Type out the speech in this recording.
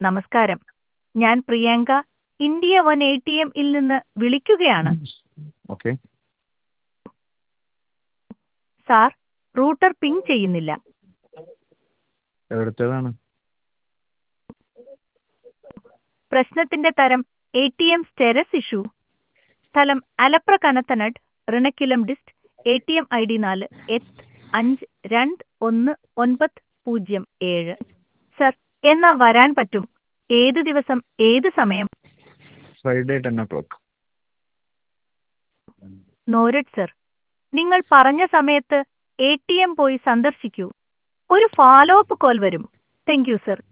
നമസ്കാരം ഞാൻ Priyanka India one A T എമ്മിൽ നിന്ന് വിളിക്കുകയാണ് ഓക്കെ സാർ റൂട്ടർ പിങ് ചെയ്യുന്നില്ല എവിടുത്തേതാണ് പ്രശ്നത്തിന്റെ തരം A T M status issue സ്ഥലം അലപ്ര കനത്തനഡ് റിണക്കിലം ഡിസ്റ്റ് A T M I D നാല് എത്ത് അഞ്ച് രണ്ട് ഒന്ന് ഒൻപത് പൂജ്യം ഏഴ് സർ എന്നാ വരാൻ പറ്റും ഏത് ദിവസം ഏത് സമയം ഫ്രൈഡേ ടെൻ ഒ ക്ലോക്ക് നോരഡ് സർ നിങ്ങൾ പറഞ്ഞ സമയത്ത് എ ടി എം പോയി സന്ദർശിക്കൂ ഒരു ഫോളോ അപ്പ് കോൾ വരും താങ്ക് യു സർ